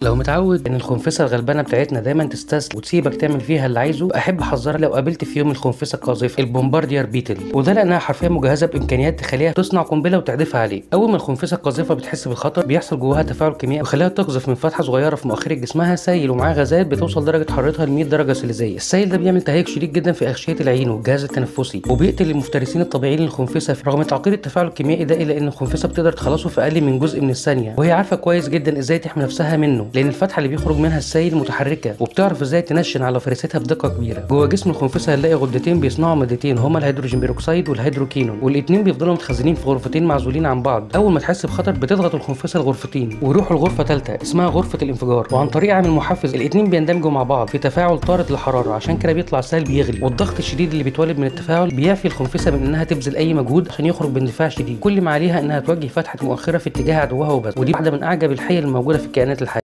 لو متعود ان الخنفسه الغلبانه بتاعتنا دايما تستسلم وتسيبك تعمل فيها اللي عايزه احب احذرك لو قابلت في يوم الخنفسه القاذفه البومباردير بيتل وده لانها حرفيا مجهزه بامكانيات تخليها تصنع قنبله وتحدفها عليه اول ما الخنفسه القاذفه بتحس بالخطر بيحصل جواها تفاعل كيميائي ويخليها تقذف من فتحه صغيره في مؤخره جسمها سائل ومعاه غازات بتوصل درجه حرارتها ل 100 درجه سليزيه السائل ده بيعمل تهيج شديد جدا في اغشيه العين والجهاز التنفسي وبيقتل المفترسين الطبيعيين للخنفسه رغم تعقيد التفاعل الكيميائي ده الا ان الخنفسه بتقدر تخلصه في اقل من جزء من الثانيه وهي عارفه كويس جدا ازاي تحمي نفسها منه لان الفتحه اللي بيخرج منها السائل متحركه وبتعرف ازاي تنشن على فريستها بدقه كبيره جوه جسم الخنفسه هنلاقي غدتين بيصنعوا مادتين هما الهيدروجين بيروكسيد والهيدروكينون والاثنين بيفضلوا متخزنين في غرفتين معزولين عن بعض اول ما تحس بخطر بتضغط الخنفسه الغرفتين ويروحوا لغرفه ثالثه اسمها غرفه الانفجار وعن طريق عامل محفز الاثنين بيندمجوا مع بعض في تفاعل طارد للحراره عشان كده بيطلع السائل بيغلي والضغط الشديد اللي بيتولد من التفاعل بيعفي الخنفسه من انها تبذل اي مجهود عشان يخرج باندفاع شديد كل ما عليها انها توجه فتحه مؤخره في اتجاه عدوها وبس ودي واحده من اعجب الحيل الموجوده في الكائنات الحيه